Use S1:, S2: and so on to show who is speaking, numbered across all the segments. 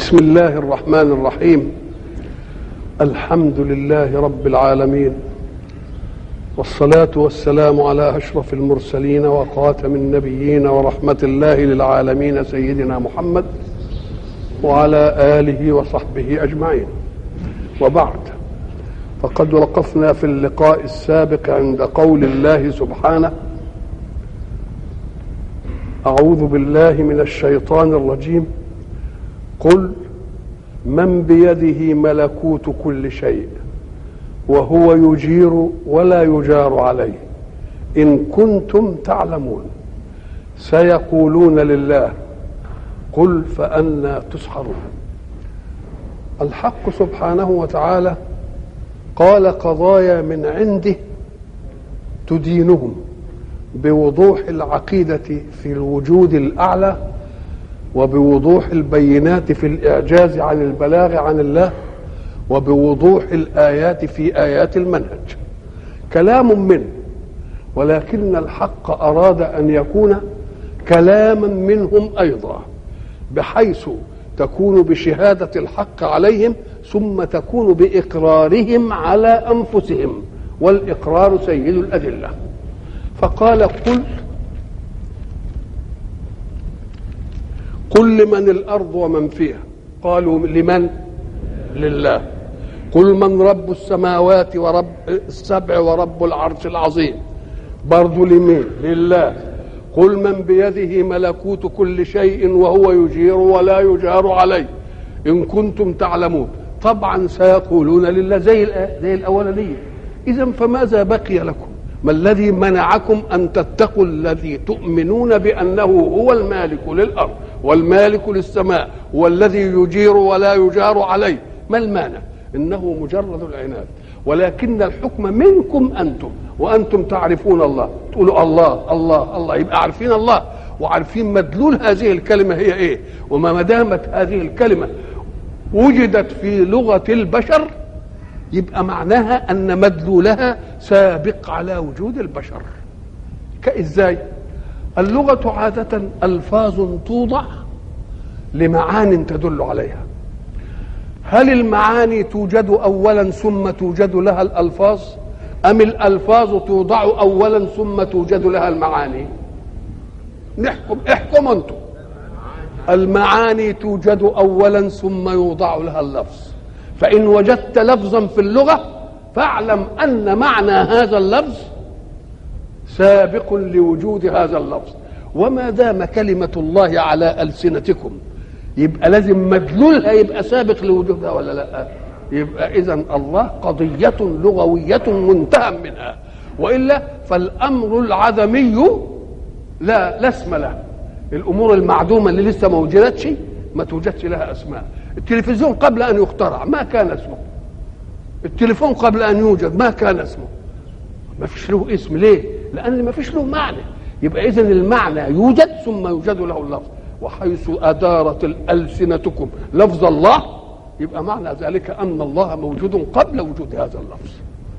S1: بسم الله الرحمن الرحيم الحمد لله رب العالمين والصلاة والسلام على أشرف المرسلين وخاتم النبيين ورحمة الله للعالمين سيدنا محمد وعلى آله وصحبه أجمعين وبعد فقد وقفنا في اللقاء السابق عند قول الله سبحانه أعوذ بالله من الشيطان الرجيم قل من بيده ملكوت كل شيء وهو يجير ولا يجار عليه ان كنتم تعلمون سيقولون لله قل فانى تسحرون الحق سبحانه وتعالى قال قضايا من عنده تدينهم بوضوح العقيده في الوجود الاعلى وبوضوح البينات في الاعجاز عن البلاغ عن الله وبوضوح الايات في ايات المنهج كلام منه ولكن الحق اراد ان يكون كلاما منهم ايضا بحيث تكون بشهاده الحق عليهم ثم تكون باقرارهم على انفسهم والاقرار سيد الادله فقال قل قل لمن الارض ومن فيها قالوا لمن لله قل من رب السماوات ورب السبع ورب العرش العظيم برضو لمين لله قل من بيده ملكوت كل شيء وهو يجير ولا يجار عليه ان كنتم تعلمون طبعا سيقولون لله زي زي الاولانيه اذا فماذا بقي لكم ما الذي منعكم ان تتقوا الذي تؤمنون بانه هو المالك للارض والمالك للسماء والذي يجير ولا يجار عليه ما المانع انه مجرد العناد ولكن الحكم منكم انتم وانتم تعرفون الله تقولوا الله الله الله يبقى عارفين الله وعارفين مدلول هذه الكلمه هي ايه وما دامت هذه الكلمه وجدت في لغه البشر يبقى معناها ان مدلولها سابق على وجود البشر كازاي اللغه عاده الفاظ توضع لمعان تدل عليها هل المعاني توجد اولا ثم توجد لها الالفاظ ام الالفاظ توضع اولا ثم توجد لها المعاني نحكم احكم انتم المعاني توجد اولا ثم يوضع لها اللفظ فان وجدت لفظا في اللغه فاعلم ان معنى هذا اللفظ سابق لوجود هذا اللفظ وما دام كلمه الله على السنتكم يبقى لازم مدلولها يبقى سابق لوجودها ولا لا يبقى اذا الله قضيه لغويه منتهى منها والا فالامر العدمي لا لا اسم له الامور المعدومه اللي لسه ما وجدتش ما توجدش لها اسماء التلفزيون قبل ان يخترع ما كان اسمه التليفون قبل ان يوجد ما كان اسمه ما فيش له اسم ليه لان ما فيش له معنى يبقى اذا المعنى يوجد ثم يوجد له اللفظ وحيث أدارت ألسنتكم لفظ الله يبقى معنى ذلك أن الله موجود قبل وجود هذا اللفظ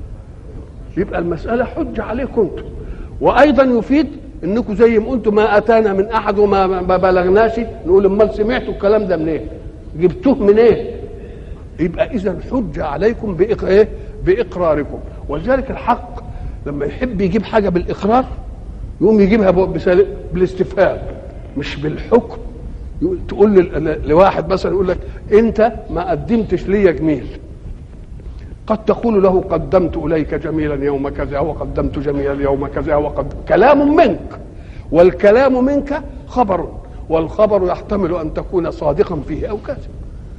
S1: يبقى المسألة حجة عليكم انتم وأيضا يفيد انكم زي ما قلتوا ما اتانا من احد وما بلغناش نقول امال سمعتوا الكلام ده منين؟ إيه؟ جبتوه منين؟ إيه؟ يبقى اذا حجه عليكم بإق... إيه؟ باقراركم ولذلك الحق لما يحب يجيب حاجه بالاقرار يقوم يجيبها بالاستفهام مش بالحكم تقول لواحد مثلا يقول لك انت ما قدمتش لي جميل قد تقول له قدمت اليك جميلا يوم كذا وقدمت جميلا يوم كذا وقد كلام منك والكلام منك خبر والخبر يحتمل ان تكون صادقا فيه او كاذب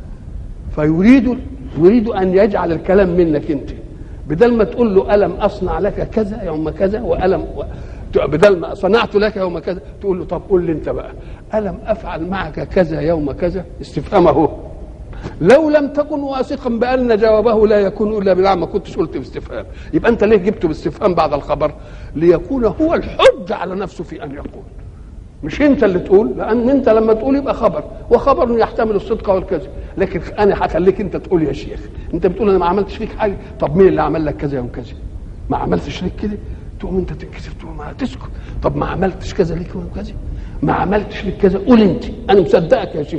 S1: فيريد يريد ان يجعل الكلام منك انت بدل ما تقول له الم اصنع لك كذا يوم كذا والم بدل ما صنعت لك يوم كذا تقول له طب قول لي انت بقى الم افعل معك كذا يوم كذا استفهامه لو لم تكن واثقا بان جوابه لا يكون الا بالله ما كنتش قلت باستفهام يبقى انت ليه جبته باستفهام بعد الخبر ليكون هو الحج على نفسه في ان يقول مش انت اللي تقول لان انت لما تقول يبقى خبر وخبر يحتمل الصدق والكذب لكن انا هخليك انت تقول يا شيخ انت بتقول انا ما عملتش فيك حاجه طب مين اللي عمل لك كذا يوم كذا ما عملتش ليك كده تقوم انت تتكسف تقول ما تسكت طب ما عملتش كذا ليك يوم كذا ما عملتش ليك كذا قول انت انا مصدقك يا شيخ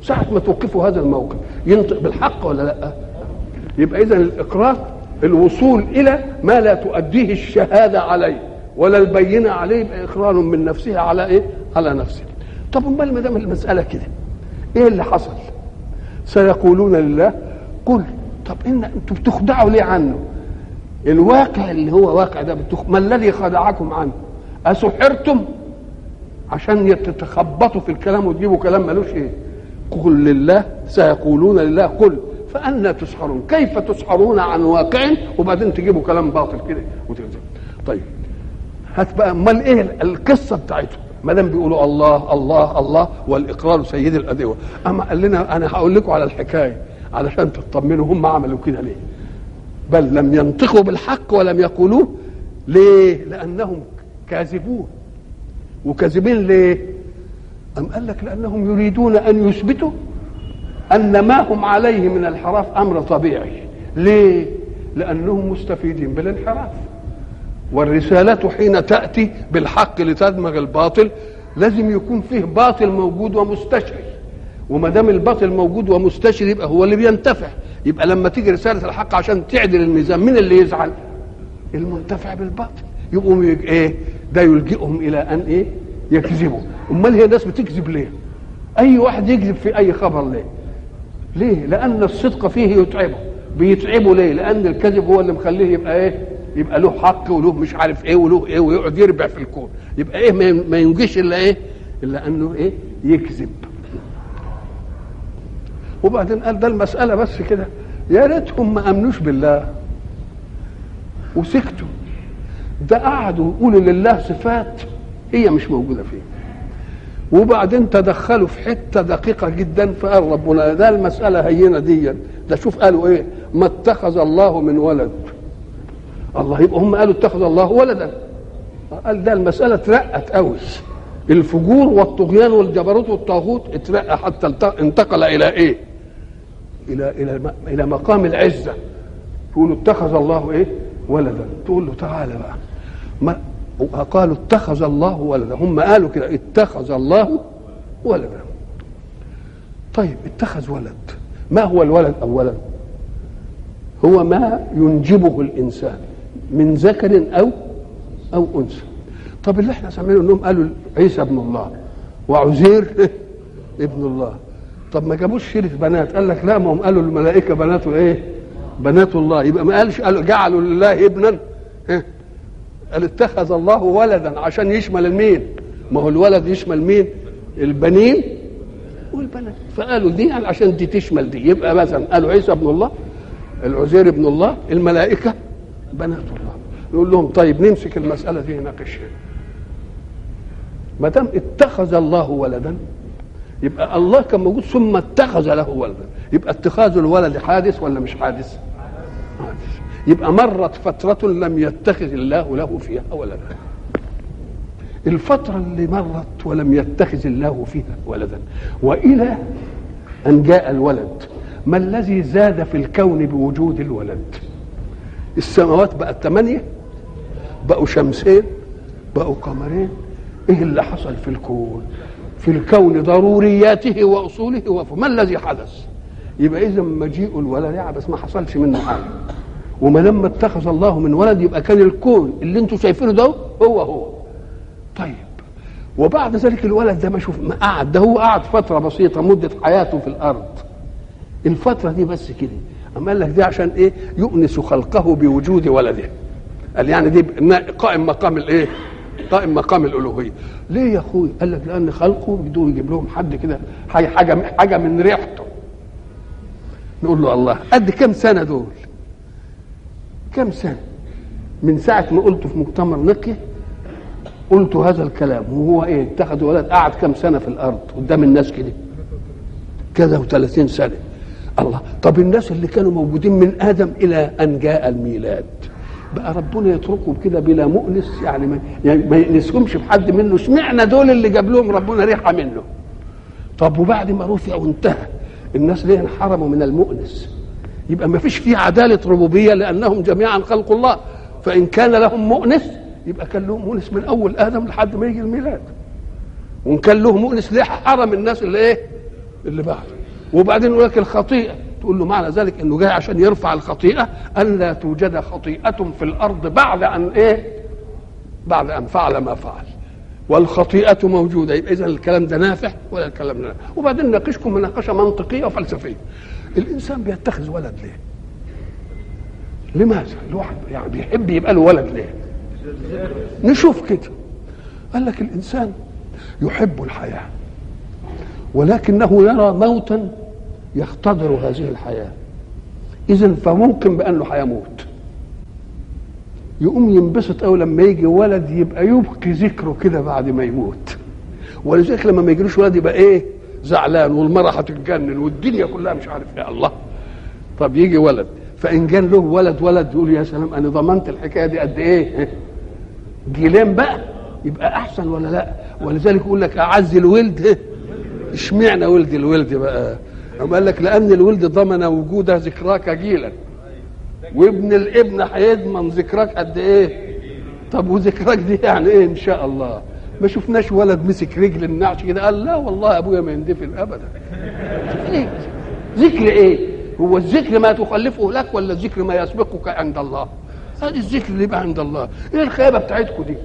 S1: ساعة ما توقفوا هذا الموقف ينطق بالحق ولا لا يبقى إذا الإقرار الوصول إلى ما لا تؤديه الشهادة عليه ولا البينة عليه يبقى إقرار من نفسه على إيه؟ على نفسه طب أمال ما دام المسألة كده إيه اللي حصل؟ سيقولون لله قل طب إن أنتم بتخدعوا ليه عنه؟ الواقع اللي هو واقع ده بتخ... ما الذي خدعكم عنه؟ أسحرتم عشان تتخبطوا في الكلام وتجيبوا كلام ملوش ايه قل لله سيقولون لله قل فأنا تسحرون كيف تسحرون عن واقع وبعدين تجيبوا كلام باطل كده وتكذب طيب هات بقى امال ايه القصه بتاعتهم ما دام بيقولوا الله الله الله والاقرار سيد الادوه اما قال لنا انا هقول لكم على الحكايه علشان تطمنوا هم عملوا كده ليه بل لم ينطقوا بالحق ولم يقولوه ليه لانهم كاذبون وكاذبين ليه أم قال لك لأنهم يريدون أن يثبتوا أن ما هم عليه من الانحراف أمر طبيعي ليه لأنهم مستفيدين بالانحراف والرسالة حين تأتي بالحق لتدمغ الباطل لازم يكون فيه باطل موجود ومستشري وما دام الباطل موجود ومستشري يبقى هو اللي بينتفع يبقى لما تيجي رسالة الحق عشان تعدل الميزان مين اللي يزعل المنتفع بالباطل يقوم ايه ده يلجئهم الى ان ايه يكذبوا امال هي الناس بتكذب ليه اي واحد يكذب في اي خبر ليه ليه لان الصدق فيه يتعبه بيتعبه ليه لان الكذب هو اللي مخليه يبقى ايه يبقى له حق وله مش عارف ايه وله ايه ويقعد يربع في الكون يبقى ايه ما ينجيش الا ايه الا انه ايه يكذب وبعدين قال ده المساله بس كده يا ريتهم ما امنوش بالله وسكتوا ده قعدوا يقولوا لله صفات هي مش موجوده فيه وبعدين تدخلوا في حته دقيقه جدا فقال ربنا ده المساله هينه دي ده شوف قالوا ايه ما اتخذ الله من ولد الله يبقى هم قالوا اتخذ الله ولدا قال ده المساله اترقت قوي الفجور والطغيان والجبروت والطاغوت اترقى حتى انتقل الى ايه الى الى الى مقام العزه تقولوا اتخذ الله ايه ولدا تقول له تعالى بقى ما قالوا اتخذ الله ولدا هم قالوا كده اتخذ الله ولدا طيب اتخذ ولد ما هو الولد اولا هو ما ينجبه الانسان من ذكر او او انثى طب اللي احنا سامعينه انهم قالوا عيسى ابن الله وعزير ابن الله طب ما جابوش شيرة بنات قال لك لا ما هم قالوا الملائكة بنات ايه بنات الله يبقى ما قالش قالوا جعلوا لله ابنا إيه؟ قال اتخذ الله ولدا عشان يشمل المين ما هو الولد يشمل مين البنين والبنات فقالوا دي قال عشان دي تشمل دي يبقى مثلا قالوا عيسى ابن الله العزير ابن الله الملائكة بنات الله نقول لهم طيب نمسك المسألة دي نناقشها ما دام اتخذ الله ولدا يبقى الله كان موجود ثم اتخذ له ولدا يبقى اتخاذ الولد حادث ولا مش حادث؟ حادث يبقى مرت فترة لم يتخذ الله له فيها ولدا الفترة اللي مرت ولم يتخذ الله فيها ولدا وإلى أن جاء الولد ما الذي زاد في الكون بوجود الولد السماوات بقت ثمانية بقوا شمسين بقوا قمرين ايه اللي حصل في الكون في الكون ضرورياته واصوله وفه ما الذي حدث يبقى اذا مجيء الولد يعني بس ما حصلش منه حاجه وما لما اتخذ الله من ولد يبقى كان الكون اللي انتم شايفينه ده هو هو طيب وبعد ذلك الولد ده ما شوف ما قعد ده هو قعد فتره بسيطه مده حياته في الارض الفتره دي بس كده اما قال لك دي عشان ايه يؤنس خلقه بوجود ولده قال يعني دي قائم مقام الايه قائم مقام الالوهيه ليه يا اخوي قال لك لان خلقه بدون يجيب لهم حد كده حاجه حاجه من ريحته نقول له الله قد كم سنه دول كم سنه من ساعه ما قلت في مؤتمر نقي قلت هذا الكلام وهو ايه اتخذ ولد قعد كم سنه في الارض قدام الناس كده كذا و30 سنه الله طب الناس اللي كانوا موجودين من ادم الى ان جاء الميلاد بقى ربنا يتركهم كده بلا مؤنس يعني ما, يعني ما يأنسهمش بحد منه اشمعنى دول اللي جاب لهم ربنا ريحه منه طب وبعد ما رفع وانتهى الناس ليه انحرموا من المؤنس يبقى ما فيش فيه عداله ربوبيه لانهم جميعا خلق الله فان كان لهم مؤنس يبقى كان لهم مؤنس من اول ادم لحد ما يجي الميلاد وان كان له مؤنس ليه حرم الناس اللي ايه اللي بعده وبعدين يقول لك الخطيئه تقول له معنى ذلك انه جاي عشان يرفع الخطيئه ان لا توجد خطيئه في الارض بعد ان ايه بعد ان فعل ما فعل والخطيئة موجودة يبقى إذا الكلام ده نافع ولا الكلام ده نافع وبعدين نناقشكم مناقشة منطقية وفلسفية الإنسان بيتخذ ولد ليه؟ لماذا؟ الواحد يعني بيحب يبقى له ولد ليه؟ نشوف كده قال لك الإنسان يحب الحياة ولكنه يرى موتا يختضر هذه الحياة إذا فممكن بأنه هيموت يقوم ينبسط قوي لما يجي ولد يبقى يبكي ذكره كده بعد ما يموت ولذلك لما ما يجيلوش ولد يبقى ايه زعلان والمرأة هتتجنن والدنيا كلها مش عارف ايه الله طب يجي ولد فان كان له ولد ولد يقول يا سلام انا ضمنت الحكايه دي قد ايه جيلين بقى يبقى احسن ولا لا ولذلك يقول لك اعز الولد اشمعنى ولد الولد بقى أما قال لك لان الولد ضمن وجود ذكراك جيلا وابن الابن هيضمن ذكراك قد ايه طب وذكراك دي يعني ايه ان شاء الله ما شفناش ولد مسك رجل النعش كده قال لا والله ابويا ما يندفن ابدا إيه؟ ذكر ايه هو الذكر ما تخلفه لك ولا الذكر ما يسبقك عند الله هذا الذكر اللي يبقى عند الله ايه الخيبه بتاعتكم دي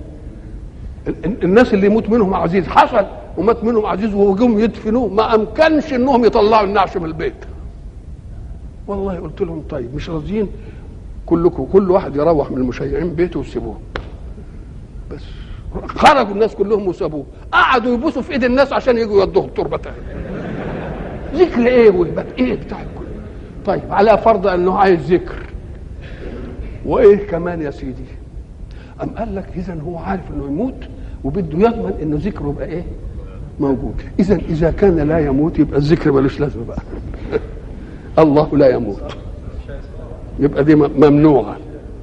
S1: الناس اللي يموت منهم عزيز حصل ومات منهم عزيز وجم يدفنوه ما امكنش انهم يطلعوا النعش من البيت والله قلت لهم طيب مش راضيين كلكم كل واحد يروح من المشيعين بيته وسيبوه بس خرجوا الناس كلهم وسابوه قعدوا يبوسوا في ايد الناس عشان يجوا يودوه التربه تاني ذكر ايه وهبات ايه بتاع الكل طيب على فرض انه عايز ذكر وايه كمان يا سيدي ام قال لك اذا هو عارف انه يموت وبده يضمن انه ذكره يبقى ايه موجود اذا اذا كان لا يموت يبقى الذكر ملوش لازمه بقى الله لا يموت يبقى دي ممنوعه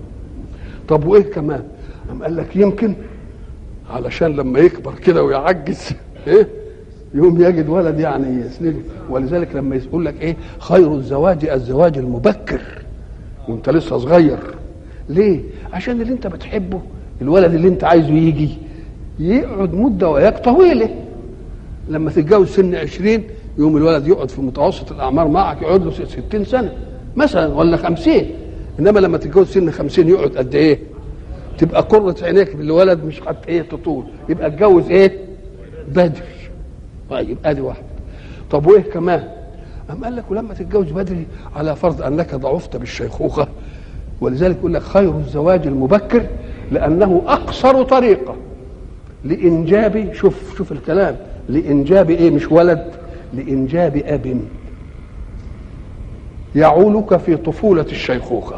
S1: طب وايه كمان أم قال لك يمكن علشان لما يكبر كده ويعجز ايه يوم يجد ولد يعني يسنده ولذلك لما يقول لك ايه خير الزواج الزواج المبكر وانت لسه صغير ليه عشان اللي انت بتحبه الولد اللي انت عايزه يجي يقعد مده وياك طويله لما تتجوز سن عشرين يوم الولد يقعد في متوسط الاعمار معك يقعد له ستين سنه مثلا ولا خمسين انما لما تتجوز سن خمسين يقعد قد ايه تبقى قرة عينيك بالولد مش قد ايه تطول يبقى اتجوز ايه بدري طيب ادي واحد طب وايه كمان أم قال لك ولما تتجوز بدري على فرض انك ضعفت بالشيخوخه ولذلك يقول لك خير الزواج المبكر لانه اقصر طريقه لانجاب شوف شوف الكلام لانجاب ايه مش ولد لانجاب اب يعولك في طفوله الشيخوخه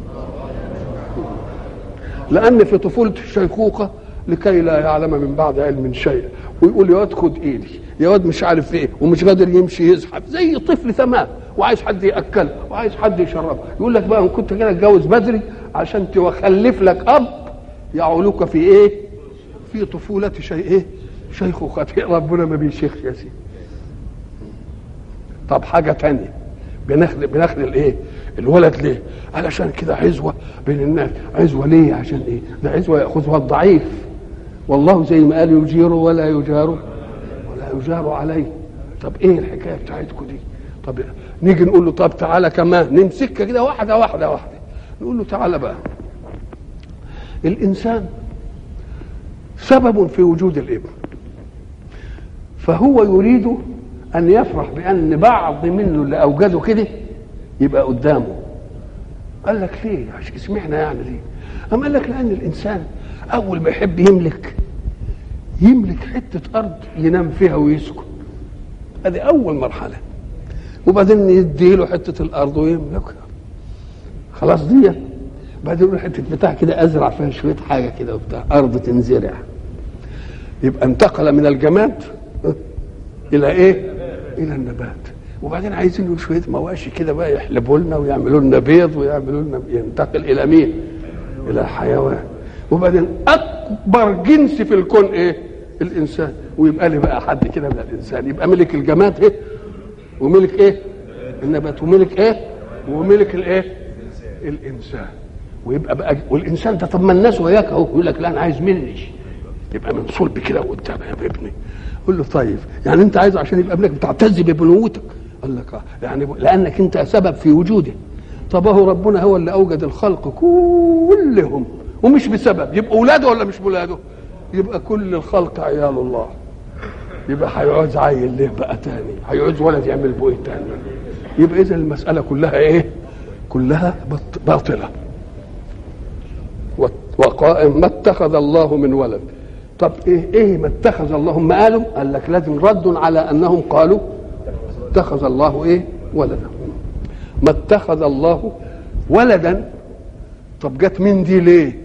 S1: لان في طفوله الشيخوخه لكي لا يعلم من بعد علم شيء ويقول يا واد خد ايدي يا واد مش عارف ايه ومش قادر يمشي يزحف زي طفل تمام وعايز حد ياكله وعايز حد يشربه يقول لك بقى ان كنت كده اتجوز بدري عشان تخلف لك اب يعولك في ايه في طفوله شيء ايه شيخوخته ربنا ما بيشيخش يا سيدي طب حاجه تانية بناخد بناخد الايه الولد ليه علشان كده عزوه بين الناس عزوه ليه عشان ايه ده عزوه ياخذها الضعيف والله زي ما قال يجير ولا يجار ولا يجار عليه طب ايه الحكايه بتاعتكم دي طب نيجي نقول له طب تعالى كمان نمسكها كده واحده واحده واحده نقول له تعالى بقى الانسان سبب في وجود الابن فهو يريد ان يفرح بان بعض منه اللي اوجده كده يبقى قدامه قال لك ليه عشان اسمعنا يعني ليه أم قال لك لأن الإنسان أول ما يحب يملك يملك حتة أرض ينام فيها ويسكن هذه أول مرحلة وبعدين يديله حتة الأرض ويملكها خلاص دي بعدين يقول حتة بتاع كده أزرع فيها شوية حاجة كده وبتاع أرض تنزرع يبقى انتقل من الجماد إلى إيه؟ إلى النبات وبعدين عايزين له شويه مواشي كده بقى يحلبوا لنا ويعملوا لنا بيض ويعملوا لنا ينتقل الى مين؟ الى حيوان وبعدين اكبر جنس في الكون ايه؟ الانسان ويبقى لي بقى حد كده من الانسان يبقى ملك الجماد ايه؟ وملك ايه؟ النبات وملك ايه؟ وملك الايه؟ الانسان ويبقى بقى والانسان ده طب ما الناس وياك اهو يقول لك لا انا عايز مني يبقى من صلب كده قدام يا ابني قل له طيب يعني انت عايزه عشان يبقى ابنك بتعتز ببنوتك قال لك اه يعني لانك انت سبب في وجوده طب هو ربنا هو اللي اوجد الخلق كلهم ومش بسبب يبقى اولاده ولا مش اولاده يبقى كل الخلق عيال الله يبقى هيعوز عيل ليه بقى تاني هيعوز ولد يعمل بويه تاني يبقى اذا المساله كلها ايه كلها بط- باطله وقائم ما اتخذ الله من ولد طب ايه ايه ما اتخذ الله ما قالوا قال لك لازم رد على انهم قالوا اتخذ الله ايه ولدا ما اتخذ الله ولدا طب جت من دي ليه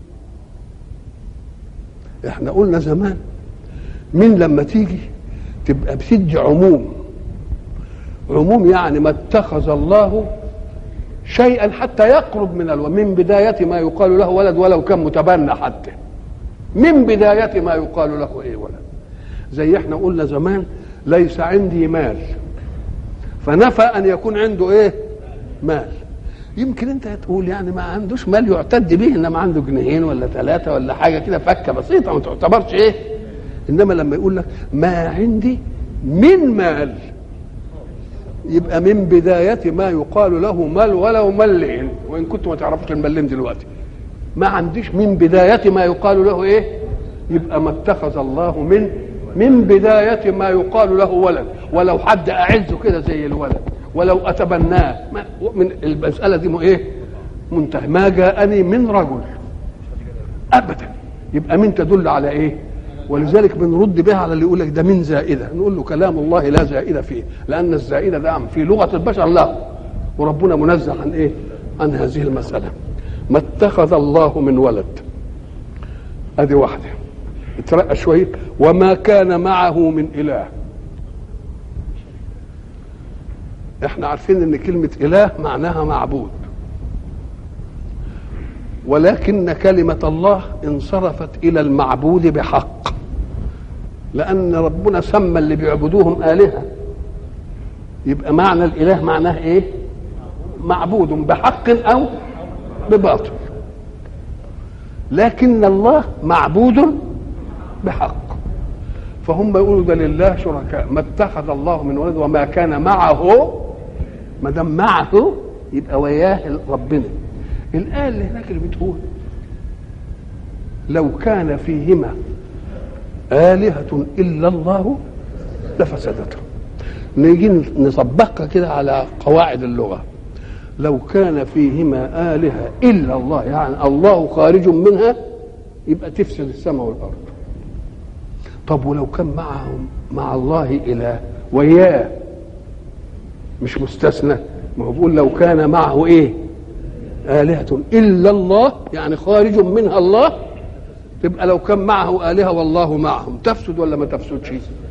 S1: احنا قلنا زمان من لما تيجي تبقى بتدي عموم عموم يعني ما اتخذ الله شيئا حتى يقرب من الولد من بداية ما يقال له ولد ولو كان متبنى حتى من بداية ما يقال له ايه ولد زي احنا قلنا زمان ليس عندي مال فنفى ان يكون عنده ايه مال يمكن انت تقول يعني ما عندوش مال يعتد به انما عنده جنيهين ولا ثلاثه ولا حاجه كده فكه بسيطه ما تعتبرش ايه انما لما يقول لك ما عندي من مال يبقى من بداية ما يقال له مال ولو ملين وإن كنتم ما تعرفوش الملين دلوقتي ما عنديش من بداية ما يقال له إيه يبقى ما اتخذ الله من من بداية ما يقال له ولد ولو حد أعزه كده زي الولد ولو أتبناه ما من المسألة دي إيه منتهي ما جاءني من رجل أبدا يبقى من تدل على إيه ولذلك بنرد بها على اللي يقول لك ده من زائده نقول له كلام الله لا زائده فيه لان الزائده ده في لغه البشر لا وربنا منزه عن ايه عن هذه المساله ما اتخذ الله من ولد ادي واحده اترقى شويه وما كان معه من اله احنا عارفين ان كلمه اله معناها معبود ولكن كلمه الله انصرفت الى المعبود بحق لان ربنا سمى اللي بيعبدوهم الهه يبقى معنى الاله معناه ايه معبود بحق او بباطل لكن الله معبود بحق فهم يقولوا ده لله شركاء ما اتخذ الله من ولد وما كان معه ما دام معه يبقى وياه ربنا الايه اللي هناك اللي بتقول لو كان فيهما آلهة إلا الله لفسدتا نيجي نطبقها كده على قواعد اللغة لو كان فيهما آلهة إلا الله يعني الله خارج منها يبقى تفسد السماء والأرض طب ولو كان معهم مع الله إله وياه مش مستثنى ما هو بيقول لو كان معه إيه آلهة إلا الله يعني خارج منها الله تبقى لو كان معه آلهة والله معهم تفسد ولا ما تفسدش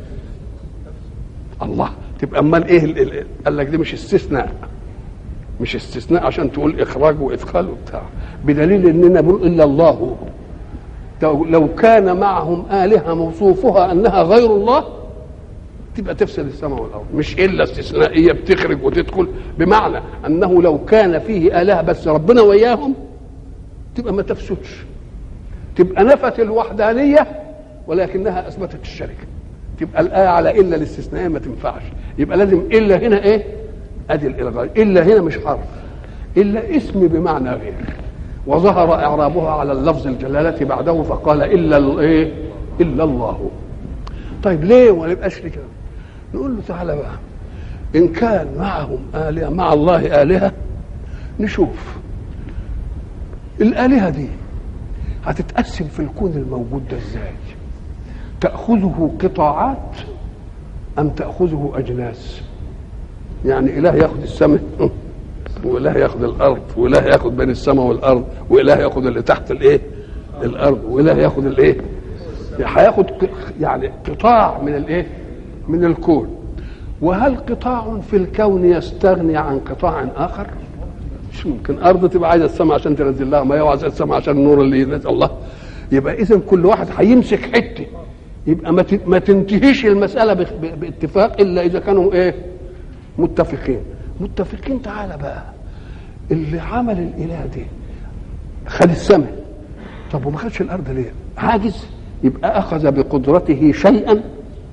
S1: الله تبقى امال ايه ال- ال- قال لك دي مش استثناء مش استثناء عشان تقول اخراج وادخال وبتاع بدليل اننا بنقول الا الله لو- لو كان معهم آلهة موصوفها انها غير الله تبقى تفسد السماء والارض مش الا استثنائيه بتخرج وتدخل بمعنى انه لو كان فيه الهه بس ربنا وياهم تبقى ما تفسدش تبقى نفت الوحدانيه ولكنها اثبتت الشركه تبقى الايه على الا الاستثنائيه ما تنفعش يبقى لازم الا هنا ايه ادي الالغاء الا هنا مش حرف الا اسم بمعنى غير وظهر اعرابها على اللفظ الجلاله بعده فقال الا الايه الا الله طيب ليه وما نبقاش كده نقول له تعالى بقى ان كان معهم الهه مع الله الهه نشوف الالهه دي هتتقسم في الكون الموجود ده ازاي تاخذه قطاعات ام تاخذه اجناس يعني اله ياخذ السماء واله ياخذ الارض واله ياخذ بين السماء والارض واله ياخذ اللي تحت الايه الارض واله ياخذ الايه هياخد يعني قطاع من الايه من الكون وهل قطاع في الكون يستغني عن قطاع اخر مش ممكن ارض تبقى عايزه السماء عشان تنزل لها ميه وعايزه السماء عشان النور اللي ينزل الله يبقى اذا كل واحد هيمسك حته يبقى ما ت- ما تنتهيش المساله ب- ب- باتفاق الا اذا كانوا ايه متفقين متفقين تعالى بقى اللي عمل الاله دي خد السماء طب وما خدش الارض ليه عاجز يبقى اخذ بقدرته شيئا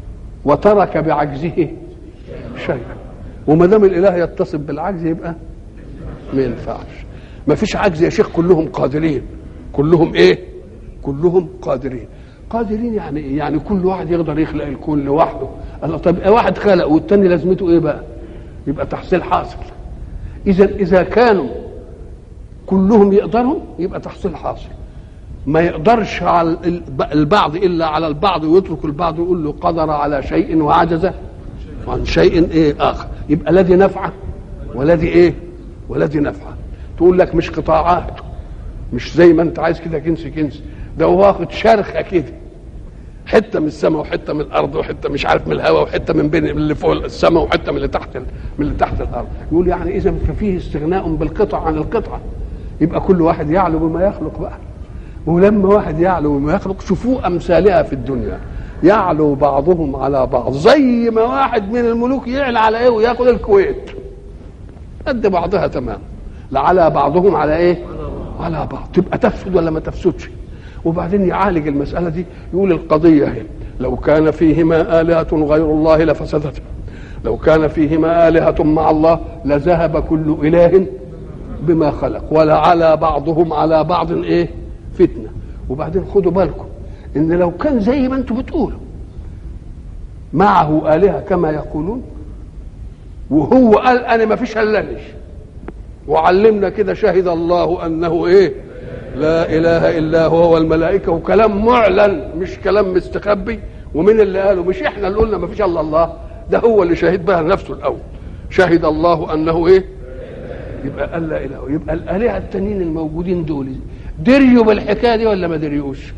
S1: وترك بعجزه شيئا وما دام الاله يتصف بالعجز يبقى ما ينفعش ما فيش عجز يا شيخ كلهم قادرين كلهم ايه كلهم قادرين قادرين يعني ايه يعني كل واحد يقدر يخلق الكون لوحده الله طب واحد خلق والتاني لازمته ايه بقى يبقى تحصيل حاصل اذا اذا كانوا كلهم يقدروا يبقى تحصيل حاصل ما يقدرش على البعض الا على البعض ويترك البعض ويقول له قدر على شيء وعجز عن شيء ايه اخر يبقى الذي نفعه والذي ايه والذي نفعه تقول لك مش قطاعات مش زي ما انت عايز كده كنس كنس ده هو واخد شرخه كده حته من السماء وحته من الارض وحته مش عارف من الهواء وحته من بين اللي فوق السماء وحته من اللي تحت من اللي تحت الارض يقول يعني اذا ففيه استغناء بالقطع عن القطعه يبقى كل واحد يعلو بما يخلق بقى ولما واحد يعلو بما يخلق شوفوا امثالها في الدنيا يعلو بعضهم على بعض زي ما واحد من الملوك يعلى على ايه وياخد الكويت قد بعضها تمام لعلى بعضهم على ايه على بعض تبقى تفسد ولا ما تفسدش وبعدين يعالج المسألة دي يقول القضية هي لو كان فيهما آلهة غير الله لفسدتا لو كان فيهما آلهة مع الله لذهب كل إله بما خلق ولعلى بعضهم على بعض ايه فتنة وبعدين خدوا بالكم ان لو كان زي ما انتم بتقولوا معه آلهة كما يقولون وهو قال انا ما فيش الا وعلمنا كده شهد الله انه ايه لا اله الا هو والملائكه وكلام معلن مش كلام مستخبي ومين اللي قاله مش احنا اللي قلنا ما فيش الا الله ده هو اللي شهد بها نفسه الاول شهد الله انه ايه يبقى قال لا اله يبقى الالهه التانيين الموجودين دول دريوا بالحكايه دي ولا ما دريوش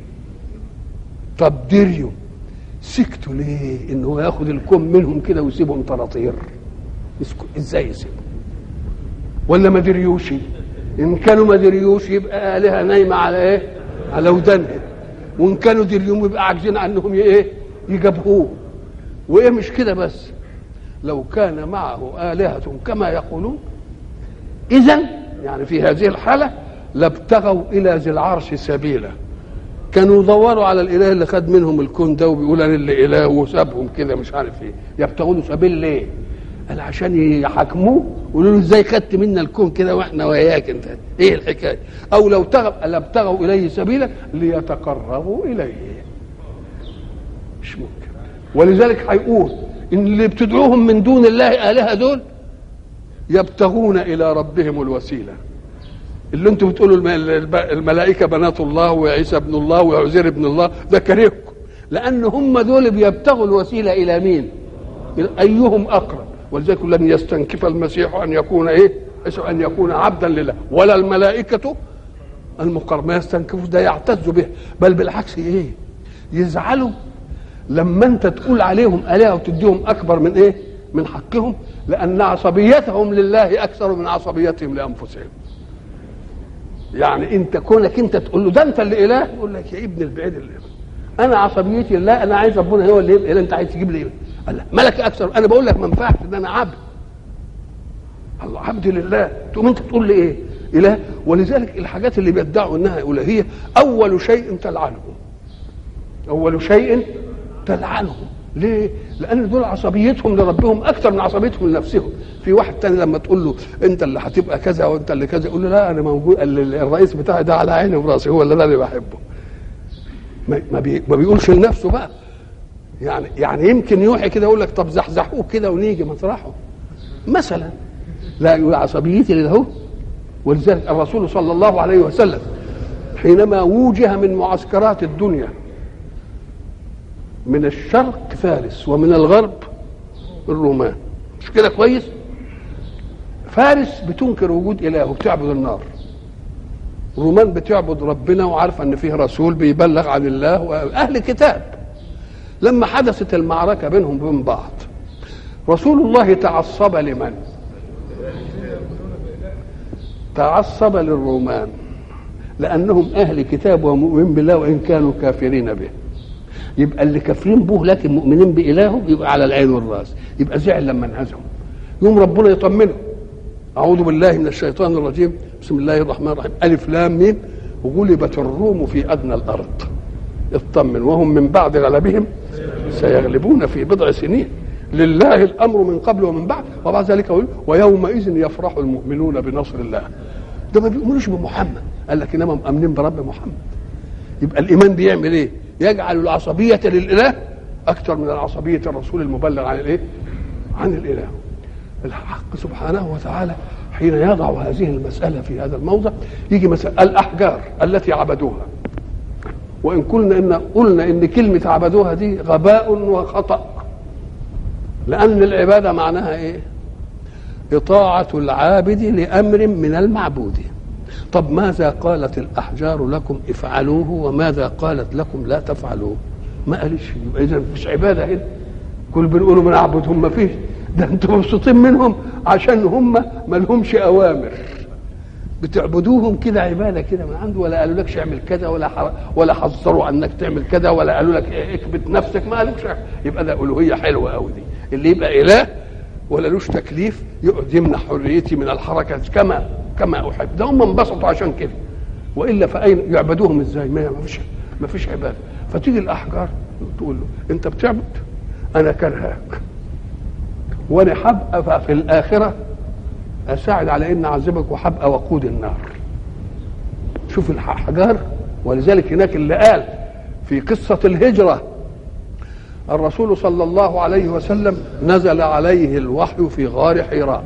S1: طب دريوا سكتوا ليه ان هو ياخد الكم منهم كده ويسيبهم طراطير ازاي يسيبهم ولا ما دريوش ان كانوا ما دريوش يبقى الهه نايمه على ايه على ودنها وان كانوا دريوم يبقى عاجزين عنهم ايه يجابهوه وايه مش كده بس لو كان معه الهه كما يقولون اذا يعني في هذه الحاله لابتغوا الى ذي العرش سبيلا كانوا يدوروا على الاله اللي خد منهم الكون ده وبيقول انا اللي اله وسابهم كده مش عارف ايه يبتغوا له سبيل ليه؟ قال عشان يحاكموه ويقولوا له ازاي خدت منا الكون كده واحنا وياك انت ايه الحكايه؟ او لو تغب لابتغوا اليه سبيلا ليتقربوا اليه مش ممكن ولذلك هيقول ان اللي بتدعوهم من دون الله الهه دول يبتغون الى ربهم الوسيله اللي انتم بتقولوا الملائكه بنات الله وعيسى ابن الله وعزير ابن الله ده كرهكم لان هم دول بيبتغوا الوسيله الى مين؟ ايهم اقرب ولذلك لن يستنكف المسيح ان يكون ايه؟ ان يكون عبدا لله ولا الملائكه المقرب ما يستنكفوش ده يعتز به بل بالعكس ايه؟ يزعلوا لما انت تقول عليهم الهه وتديهم اكبر من ايه؟ من حقهم لان عصبيتهم لله اكثر من عصبيتهم لانفسهم. يعني انت كونك انت تقول له ده انت اللي اله يقول لك يا ابن البعيد اللي انا عصبيتي لله انا عايز ربنا هو اللي يبقى انت عايز تجيب لي ايه؟ قال لا ملك اكثر انا بقول لك ما ينفعش ان انا عبد الله عبد لله تقوم انت تقول لي ايه؟ اله ولذلك الحاجات اللي بيدعوا انها الوهيه اول شيء تلعنه اول شيء تلعنه ليه؟ لان دول عصبيتهم لربهم اكثر من عصبيتهم لنفسهم في واحد تاني لما تقول له انت اللي هتبقى كذا وانت اللي كذا يقول له لا انا موجود الرئيس بتاعي ده على عيني وراسي هو اللي انا اللي بحبه ما, بي ما بيقولش لنفسه بقى يعني يعني يمكن يوحي كده يقول لك طب زحزحوه كده ونيجي مطرحه مثلا لا يقول عصبيتي له ولذلك الرسول صلى الله عليه وسلم حينما وجه من معسكرات الدنيا من الشرق فارس ومن الغرب الرومان مش كده كويس فارس بتنكر وجود اله وبتعبد النار الرومان بتعبد ربنا وعارفه ان فيه رسول بيبلغ عن الله واهل كتاب لما حدثت المعركه بينهم وبين بعض رسول الله تعصب لمن تعصب للرومان لانهم اهل كتاب ومؤمن بالله وان كانوا كافرين به يبقى اللي كافرين به لكن مؤمنين بإلهه يبقى على العين والراس يبقى زعل لما انهزموا يوم ربنا يطمنه أعوذ بالله من الشيطان الرجيم بسم الله الرحمن الرحيم ألف لام ميم غلبت الروم في أدنى الأرض اطمن وهم من بعد غلبهم سيغلبون في بضع سنين لله الامر من قبل ومن بعد وبعد ذلك يقول ويومئذ يفرح المؤمنون بنصر الله ده ما بيؤمنوش بمحمد قال لك انما مؤمنين برب محمد يبقى الايمان بيعمل ايه يجعل العصبيه للاله اكثر من العصبيه الرسول المبلغ عن الايه عن الاله الحق سبحانه وتعالى حين يضع هذه المساله في هذا الموضع يجي مثلا الاحجار التي عبدوها وان قلنا ان قلنا ان كلمه عبدوها دي غباء وخطا لان العباده معناها ايه اطاعه العابد لامر من المعبود طب ماذا قالت الاحجار لكم افعلوه وماذا قالت لكم لا تفعلوه ما قالش يبقى اذا مفيش عباده هنا كل بنقولوا بنعبدهم ما فيش ده انتم مبسوطين منهم عشان هم ما لهمش اوامر بتعبدوهم كده عباده كده من عنده ولا قالوا لكش اعمل كذا ولا حر... ولا حذروا انك تعمل كذا ولا قالوا لك اكبت نفسك ما قالوش يبقى ده الوهيه حلوه قوي دي اللي يبقى اله ولا لوش تكليف يقعد يمنع حريتي من الحركه كما كما احب ده هم انبسطوا عشان كده والا فاين يعبدوهم ازاي ما فيش ما فيش عباده فتيجي الاحجار تقول له انت بتعبد انا كرهاك وانا هبقى في الاخره اساعد على ان اعذبك وهبقى وقود النار شوف الاحجار ولذلك هناك اللي قال في قصه الهجره الرسول صلى الله عليه وسلم نزل عليه الوحي في غار حراء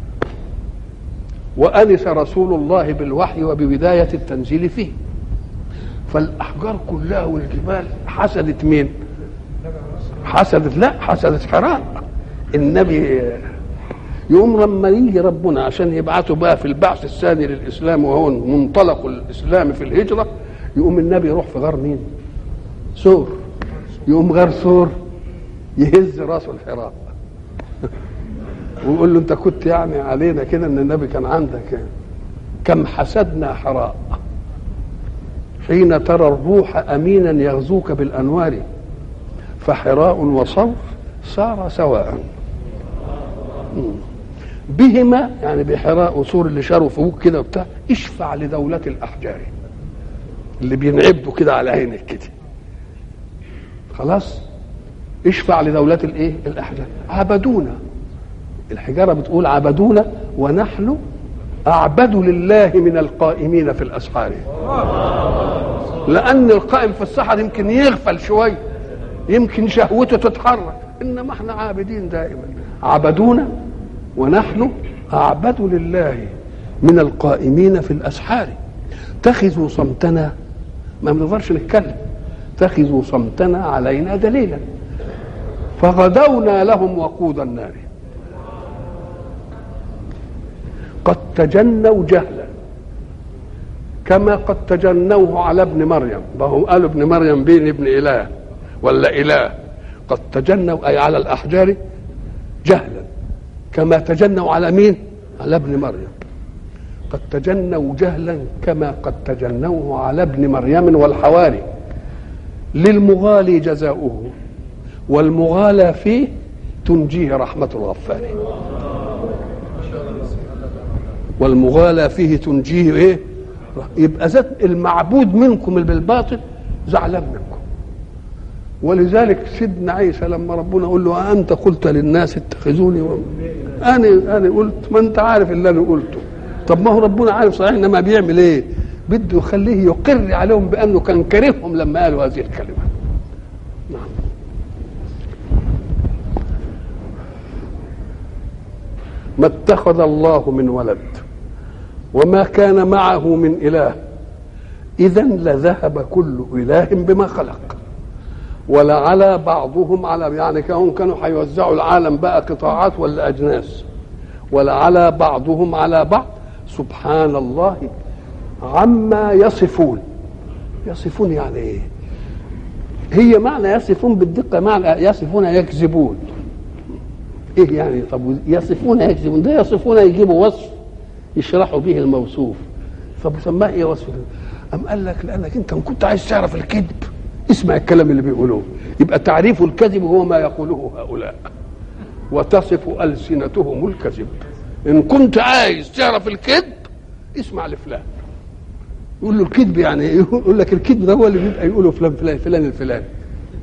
S1: وانس رسول الله بالوحي وببدايه التنزيل فيه فالاحجار كلها والجبال حسدت مين حسدت لا حسدت حراء النبي يقوم لما يجي ربنا عشان يبعثه بقى في البعث الثاني للاسلام وهو منطلق الاسلام في الهجره يقوم النبي يروح في غار مين؟ سور يقوم غار سور يهز راسه الحراء ويقول له انت كنت يعني علينا كده ان النبي كان عندك كم حسدنا حراء حين ترى الروح امينا يغزوك بالانوار فحراء وصوف صار سواء بهما يعني بحراء وسور اللي شاروا فوق كده وبتاع اشفع لدولة الأحجار اللي بينعبدوا كده على عينك كده خلاص اشفع لدولة الايه الأحجار عبدونا الحجارة بتقول عبدونا ونحن أعبد لله من القائمين في الأسحار لأن القائم في السحر يمكن يغفل شوية يمكن شهوته تتحرك إنما احنا عابدين دائما عبدونا ونحن أعبد لله من القائمين في الأسحار اتخذوا صمتنا ما بنقدرش نتكلم اتخذوا صمتنا علينا دليلا فغدونا لهم وقود النار قد تجنوا جهلا كما قد تجنوه على ابن مريم وهم قالوا ابن مريم بين ابن اله ولا اله قد تجنوا اي على الاحجار جهلا كما تجنوا على مين على ابن مريم قد تجنوا جهلا كما قد تجنوه على ابن مريم والحواري للمغالي جزاؤه والمغالى فيه تنجيه رحمة الغفار والمغالى فيه تنجيه ايه يبقى ذات المعبود منكم بالباطل زعلان منكم ولذلك سيدنا عيسى لما ربنا يقول له انت قلت للناس اتخذوني و... انا انا قلت ما انت عارف اللي انا قلته طب ما هو ربنا عارف صحيح انما بيعمل ايه بده يخليه يقر عليهم بانه كان كرههم لما قالوا هذه الكلمه نعم ما اتخذ الله من ولد وما كان معه من اله اذا لذهب كل اله بما خلق ولعلى بعضهم على يعني كانوا كانوا هيوزعوا العالم بقى قطاعات ولا اجناس ولعلى بعضهم على بعض سبحان الله عما يصفون يصفون يعني ايه هي معنى يصفون بالدقة معنى يصفون يكذبون ايه يعني طب يصفون يكذبون ده يصفون يجيبوا وصف يشرحوا به الموصوف فبسماه ايه وصف أم قال لك لأنك أنت كنت عايز تعرف الكذب اسمع الكلام اللي بيقولوه يبقى تعريف الكذب هو ما يقوله هؤلاء وتصف ألسنتهم الكذب إن كنت عايز تعرف الكذب اسمع لفلان يقول له الكذب يعني ايه؟ يقول لك الكذب ده هو اللي بيبقى يقوله فلان فلان فلان الفلاني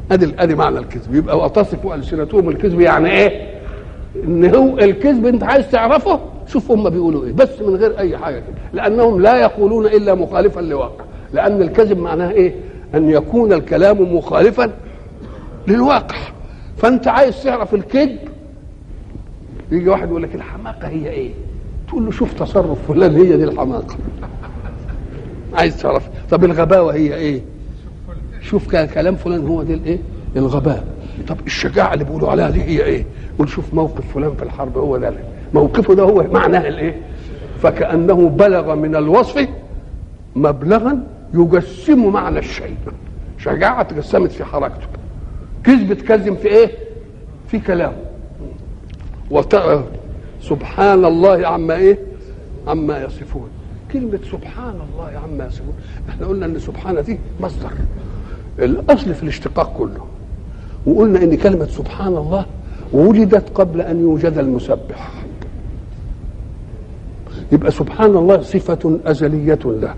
S1: ادي ادي معنى الكذب يبقى وتصف السنتهم الكذب يعني ايه ان هو الكذب انت عايز تعرفه شوف هم بيقولوا ايه بس من غير اي حاجه كده لانهم لا يقولون الا مخالفا لواقع لان الكذب معناه ايه ان يكون الكلام مخالفا للواقع فانت عايز تعرف الكذب يجي واحد يقول لك الحماقه هي ايه تقول له شوف تصرف فلان هي دي الحماقه عايز تعرف طب الغباوه هي ايه شوف كلام فلان هو دي الايه الغباء طب الشجاعه اللي بيقولوا عليها دي هي ايه قول شوف موقف فلان في الحرب هو ده موقفه ده هو معناه الايه فكانه بلغ من الوصف مبلغا يجسم معنى الشيء شجاعه تجسمت في حركته كذب تكذب في ايه في كلامه وت... سبحان الله عما ايه عما يصفون كلمة سبحان الله عما يصفون احنا قلنا ان سبحان دي مصدر الاصل في الاشتقاق كله وقلنا ان كلمة سبحان الله ولدت قبل ان يوجد المسبح يبقى سبحان الله صفة أزلية له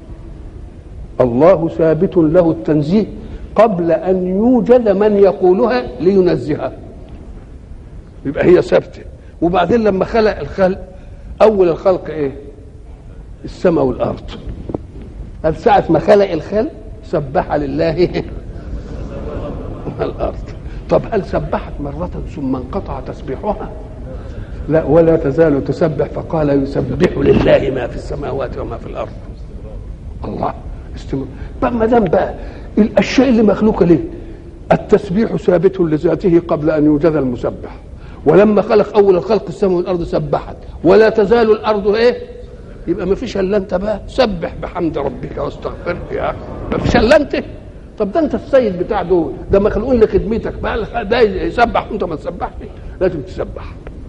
S1: الله ثابت له التنزيه قبل أن يوجد من يقولها لينزهها يبقى هي ثابتة وبعدين لما خلق الخلق أول الخلق إيه السماء والأرض قال ساعة ما خلق الخلق سبح لله الأرض طب هل سبحت مرة ثم انقطع تسبيحها لا ولا تزال تسبح فقال يسبح لله ما في السماوات وما في الارض الله استمر بقى ما دام بقى الاشياء اللي مخلوقه ليه التسبيح ثابت لذاته قبل ان يوجد المسبح ولما خلق اول الخلق السماء والارض سبحت ولا تزال الارض ايه يبقى ما فيش الا انت بقى سبح بحمد ربك واستغفره يا اخي ما فيش الا انت طب ده انت السيد بتاع دول ده مخلوقين لخدمتك بقى ده يسبح وانت ما تسبحش لازم تسبح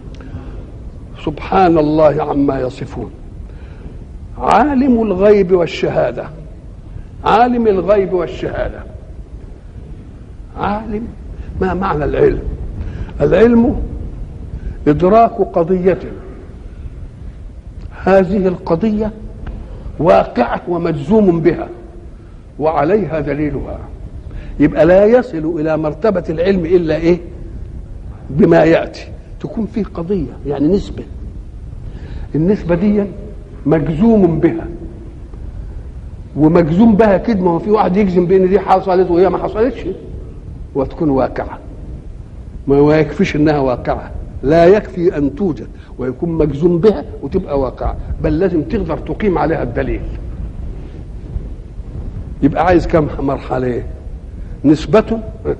S1: سبحان الله عما يصفون عالم الغيب والشهاده عالم الغيب والشهاده عالم ما معنى العلم العلم ادراك قضيه هذه القضيه واقعه ومجزوم بها وعليها دليلها يبقى لا يصل الى مرتبه العلم الا ايه بما ياتي تكون فيه قضيه يعني نسبه النسبه دي مجزوم بها ومجزوم بها كده ما هو في واحد يجزم بان دي حصلت وهي ما حصلتش وتكون واقعه ما يكفيش انها واقعه لا يكفي ان توجد ويكون مجزوم بها وتبقى واقعه بل لازم تقدر تقيم عليها الدليل يبقى عايز كم مرحله نسبة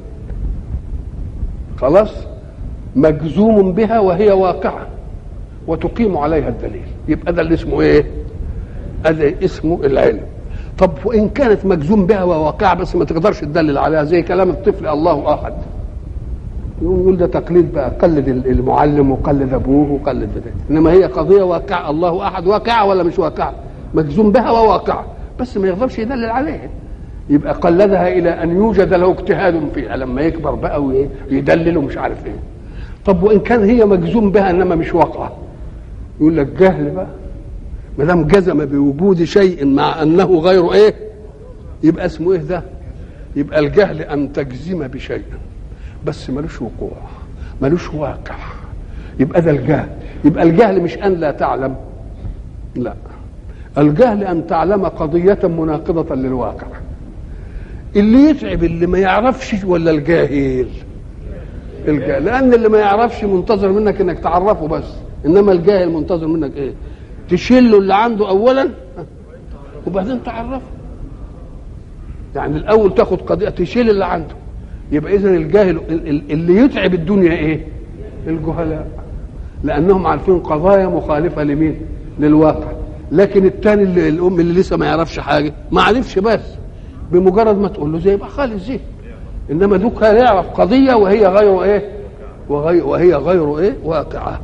S1: خلاص مجزوم بها وهي واقعة وتقيم عليها الدليل يبقى ده اللي اسمه ايه هذا اسمه العلم طب وان كانت مجزوم بها وواقعة بس ما تقدرش تدلل عليها زي كلام الطفل الله احد يقوم يقول ده تقليد بقى قلد المعلم وقلد ابوه وقلد ده انما هي قضيه واقعه الله احد واقعه ولا مش واقعه مجزوم بها وواقعه بس ما يقدرش يدلل عليها يبقى قلدها الى ان يوجد له اجتهاد فيها لما يكبر بقى ويدلل ومش عارف ايه طب وان كان هي مجزوم بها انما مش واقعه يقول لك جهل بقى ما دام جزم بوجود شيء مع انه غير ايه يبقى اسمه ايه ده يبقى الجهل ان تجزم بشيء بس ملوش وقوع ملوش واقع يبقى ده الجهل يبقى الجهل مش ان لا تعلم لا الجهل ان تعلم قضيه مناقضه للواقع اللي يتعب اللي ما يعرفش ولا الجاهل الجاهل لان اللي ما يعرفش منتظر منك انك تعرفه بس انما الجاهل منتظر منك ايه تشيله اللي عنده اولا وبعدين تعرفه يعني الاول تاخد قضيه تشيل اللي عنده يبقى اذا الجاهل اللي يتعب الدنيا ايه الجهلاء لانهم عارفين قضايا مخالفه لمين للواقع لكن الثاني اللي الام اللي لسه ما يعرفش حاجه ما عرفش بس بمجرد ما تقول له زي يبقى خالص زي انما دوك يعرف قضيه وهي غير ايه وغير وهي غير ايه واقعه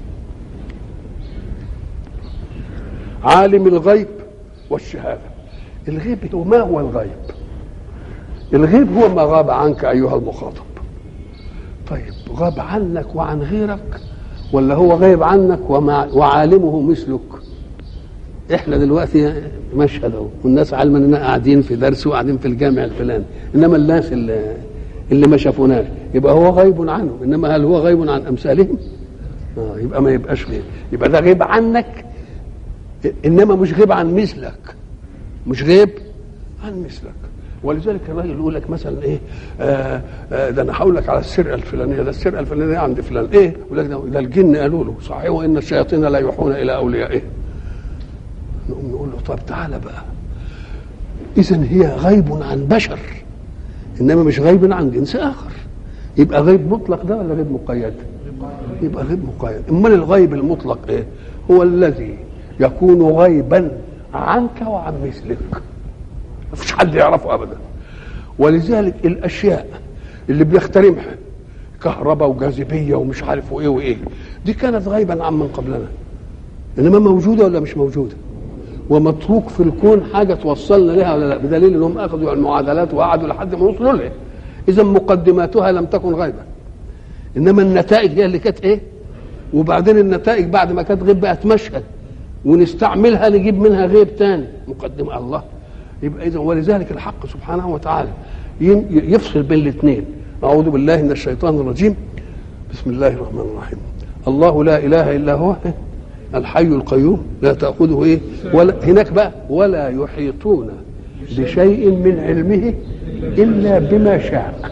S1: عالم الغيب والشهاده الغيب هو ما هو الغيب الغيب هو ما غاب عنك ايها المخاطب طيب غاب عنك وعن غيرك ولا هو غايب عنك ومع وعالمه مثلك احنا دلوقتي مشهد اهو والناس عالمه اننا قاعدين في درس وقاعدين في الجامع الفلاني انما الناس اللي, اللي ما شافوناش يبقى هو غيب عنهم انما هل هو غيب عن امثالهم آه يبقى ما يبقاش غيب يبقى ده غيب عنك انما مش غيب عن مثلك مش غيب عن مثلك ولذلك الراجل يقول لك مثلا ايه آه آه ده انا هقول لك على السرقه الفلانيه ده السرقه الفلانيه عند فلان ايه يقول لك ده, ده الجن قالوا له صحيح وان الشياطين لا يوحون الى اوليائهم نقوم نقول له طب تعالى بقى اذا هي غيب عن بشر انما مش غيب عن جنس اخر يبقى غيب مطلق ده ولا غيب مقيد يبقى غيب مقيد امال الغيب المطلق ايه هو الذي يكون غيبا عنك وعن مثلك ما فيش حد يعرفه ابدا ولذلك الاشياء اللي بنحترمها كهرباء وجاذبيه ومش عارف وايه وايه دي كانت غيبا عن من قبلنا انما موجوده ولا مش موجوده ومتروك في الكون حاجه توصلنا لها ولا لا بدليل انهم اخذوا المعادلات وقعدوا لحد ما وصلوا لها اذا مقدماتها لم تكن غيبه انما النتائج هي اللي كانت ايه وبعدين النتائج بعد ما كانت غيب بقت مشهد ونستعملها نجيب منها غيب تاني مقدمه الله يبقى اذا ولذلك الحق سبحانه وتعالى يفصل بين الاثنين اعوذ بالله من الشيطان الرجيم بسم الله الرحمن الرحيم الله لا اله الا هو الحي القيوم لا تاخذه ايه ولا هناك بقى ولا يحيطون بشيء من علمه الا بما شاء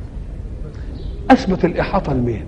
S1: اثبت الاحاطه لمين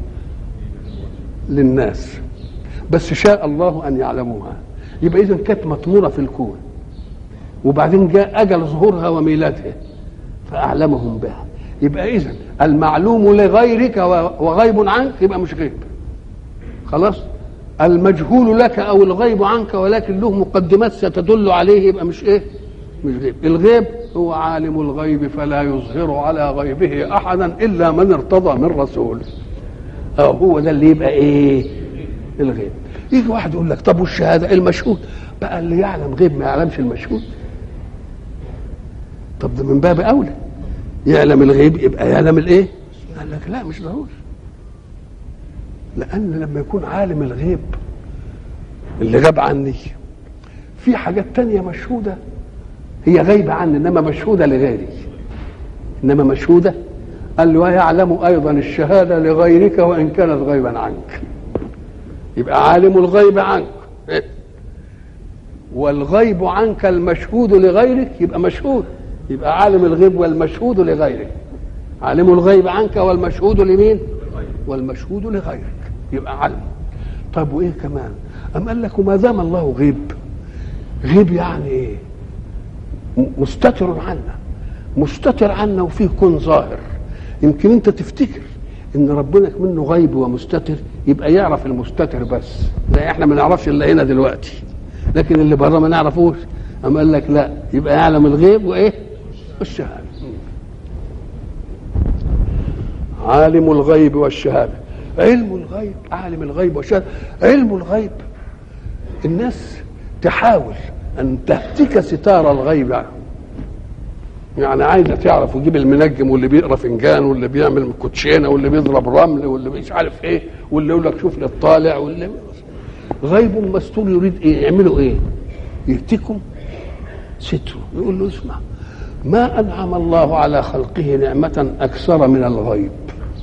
S1: للناس بس شاء الله ان يعلموها يبقى اذا كانت مطموره في الكون وبعدين جاء اجل ظهورها وميلادها فاعلمهم بها يبقى اذا المعلوم لغيرك وغيب عنك يبقى مش غيب خلاص المجهول لك او الغيب عنك ولكن له مقدمات ستدل عليه يبقى مش ايه مش غيب الغيب هو عالم الغيب فلا يظهر على غيبه احدا الا من ارتضى من رسول اه هو ده اللي يبقى ايه الغيب يجي واحد يقول لك طب والشهاده المشهود بقى اللي يعلم غيب ما يعلمش المشهود طب ده من باب اولى يعلم الغيب يبقى يعلم الايه قال لك لا مش ضروري لان لما يكون عالم الغيب اللي غاب عني في حاجات تانية مشهودة هي غايبة عني إنما مشهودة لغيري إنما مشهودة قال له ويعلم أيضا الشهادة لغيرك وإن كانت غيبا عنك يبقى عالم الغيب عنك والغيب عنك المشهود لغيرك يبقى مشهود يبقى عالم الغيب والمشهود لغيرك عالم الغيب عنك والمشهود لمين والمشهود لغيرك يبقى علم طيب وايه كمان أم قال لك وما دام الله غيب غيب يعني ايه مستتر عنا مستتر عنا وفيه كون ظاهر يمكن انت تفتكر ان ربنا منه غيب ومستتر يبقى يعرف المستتر بس لا احنا ما نعرفش الا هنا دلوقتي لكن اللي بره ما نعرفوش أم قال لك لا يبقى يعلم الغيب وايه والشهاده عالم الغيب والشهاده علم الغيب عالم الغيب والشهاده علم الغيب الناس تحاول ان تهتك ستار الغيب عنه يعني عايزه تعرف ويجيب المنجم واللي بيقرا فنجان واللي بيعمل كوتشينه واللي بيضرب رمل واللي مش عارف ايه واللي يقول لك شوف لي الطالع واللي غيب مستور يريد ايه يعملوا ايه يهتكم ستره يقول له اسمع ما انعم الله على خلقه نعمه اكثر من الغيب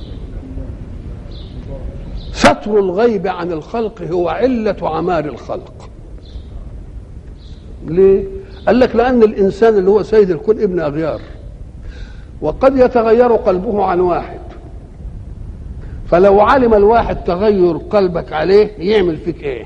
S1: ستر الغيب عن الخلق هو علة عمار الخلق ليه؟ قال لك لأن الإنسان اللي هو سيد الكون ابن أغيار وقد يتغير قلبه عن واحد فلو علم الواحد تغير قلبك عليه يعمل فيك ايه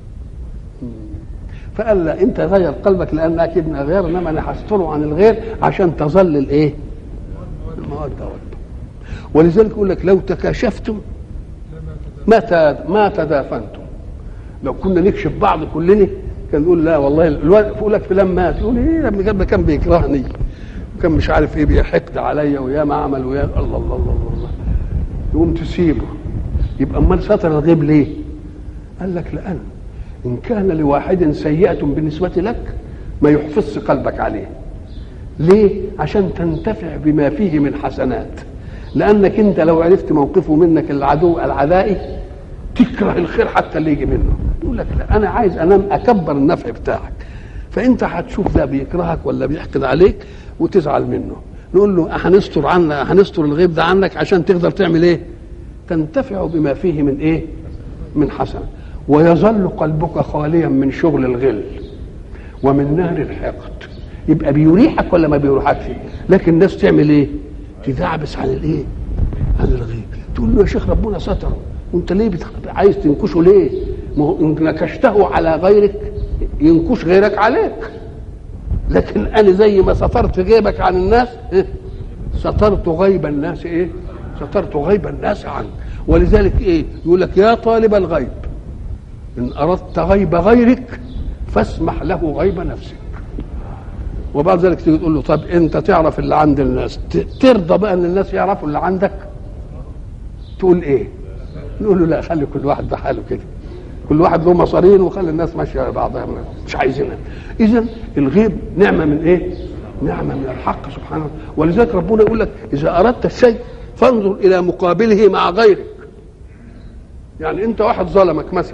S1: فقال لا انت غير قلبك لانك ابن غير انما انا هستره عن الغير عشان تظل الايه الموده والبا ولذلك يقول لك لو تكاشفتم ما ما تدافنتم لو كنا نكشف بعض كلنا كان يقول لا والله الواد يقول لك فلان مات يقول ايه يا ابني ده كان بيكرهني وكان مش عارف ايه بيحقد عليا ويا ما عمل ويا الله الله الله الله, الله. يقوم تسيبه يبقى امال ستر الغيب ليه؟ قال لك لان ان كان لواحد سيئه بالنسبه لك ما يحفظش قلبك عليه ليه؟ عشان تنتفع بما فيه من حسنات لانك انت لو عرفت موقفه منك العدو العدائي تكره الخير حتى اللي يجي منه يقول لك لا انا عايز انام اكبر النفع بتاعك فانت هتشوف ده بيكرهك ولا بيحقد عليك وتزعل منه نقول له هنستر عنا هنستر الغيب ده عنك عشان تقدر تعمل ايه تنتفع بما فيه من ايه من حسن ويظل قلبك خاليا من شغل الغل ومن نهر الحقد يبقى بيريحك ولا ما بيريحكش لكن الناس تعمل ايه تدعبس عن الايه عن الغيب تقول له يا شيخ ربنا ستره وانت ليه بتخ... عايز تنكشه ليه ما هو ان نكشته على غيرك ينكش غيرك عليك لكن انا زي ما سترت غيبك عن الناس إيه؟ سترت غيب الناس ايه سترت غيب الناس عنك ولذلك ايه يقول لك يا طالب الغيب ان اردت غيب غيرك فاسمح له غيب نفسك وبعد ذلك تيجي تقول له طب انت تعرف اللي عند الناس ترضى بقى ان الناس يعرفوا اللي عندك تقول ايه نقول له لا خلي كل واحد بحاله كده كل واحد له مصارين وخلي الناس ماشيه بعضها مش عايزينها اذا الغيب نعمه من ايه نعمه من الحق سبحانه ولذلك ربنا يقول لك اذا اردت الشيء فانظر الى مقابله مع غيرك يعني انت واحد ظلمك مثلا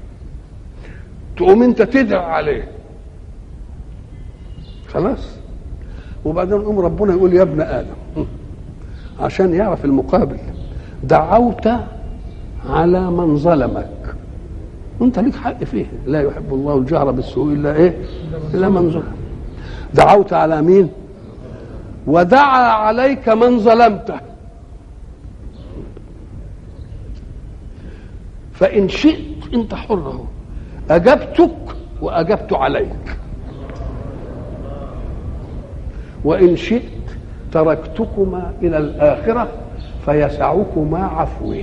S1: تقوم انت تدعي عليه خلاص وبعدين يقوم ربنا يقول يا ابن ادم عشان يعرف المقابل دعوت على من ظلمك وانت ليك حق فيه لا يحب الله الجهر بالسوء الا ايه الا من ظلم دعوت على مين ودعا عليك من ظلمته فان شئت انت حر اهو اجبتك واجبت عليك وان شئت تركتكما الى الاخره فيسعكما عفوي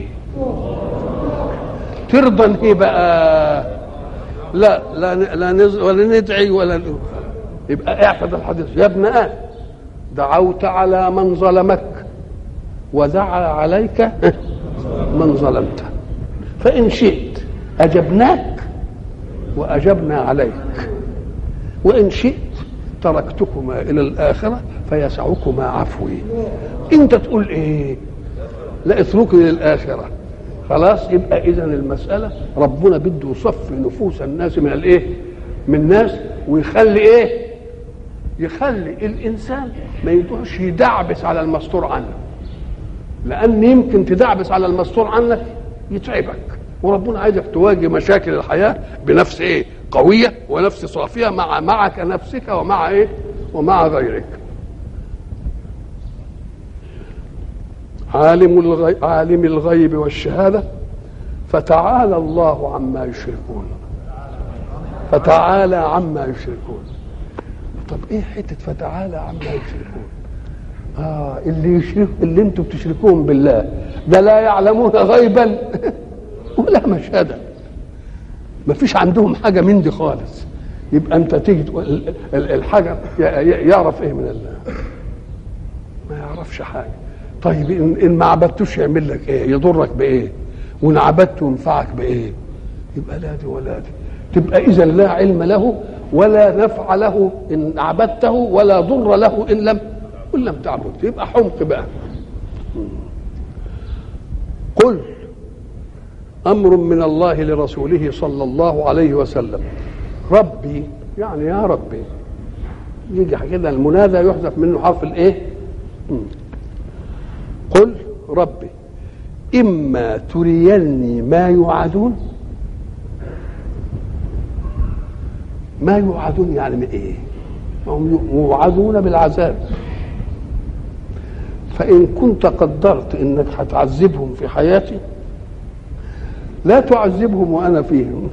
S1: ترضى ايه بقى لا لا لا نز ولا ندعي ولا يبقى اعقد الحديث يا ابن ادم دعوت على من ظلمك ودعا عليك من ظلمته فان شئت اجبناك واجبنا عليك وان شئت تركتكما الى الاخره فيسعكما عفوي انت تقول ايه لا اتركني للاخره خلاص يبقى اذا المساله ربنا بده يصفي نفوس الناس من الايه من ناس ويخلي ايه يخلي الانسان ما يروحش يدعبس على المستور عنه لان يمكن تدعبس على المستور عنك يتعبك وربنا عايزك تواجه مشاكل الحياه بنفس ايه قويه ونفس صافيه مع معك نفسك ومع ايه ومع غيرك عالم الغيب عالم الغيب والشهاده فتعالى الله عما يشركون فتعالى عما يشركون طب ايه حته فتعالى عما يشركون اه اللي يشرك اللي انتم بتشركون بالله ده لا يعلمون غيبا ولا مشهدا ما فيش عندهم حاجه من دي خالص يبقى انت تيجي الحاجه يعرف ايه من الله ما يعرفش حاجه طيب ان ما عبدتوش يعمل لك ايه يضرك بايه وان عبدته ينفعك بايه يبقى لا دي ولا دي تبقى اذا لا علم له ولا نفع له ان عبدته ولا ضر له ان لم ان لم تعبد يبقى حمق بقى قل امر من الله لرسوله صلى الله عليه وسلم ربي يعني يا ربي يجي كده المنادى يحذف منه حرف الايه قل ربي إما تريني ما يوعدون ما يوعدون يعني من إيه هم يوعدون بالعذاب فإن كنت قدرت إنك هتعذبهم في حياتي لا تعذبهم وأنا فيهم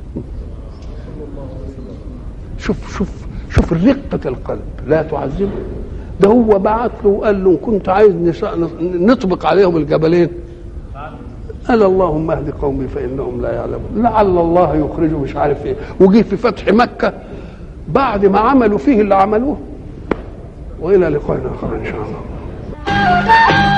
S1: شوف شوف شوف رقة القلب لا تعذبهم ده هو بعت له وقال له ان كنت عايز نطبق عليهم الجبلين قال اللهم اهد قومي فانهم لا يعلمون لعل الله يخرجه مش عارف ايه وجه في فتح مكه بعد ما عملوا فيه اللي عملوه والى لقاء اخر ان شاء الله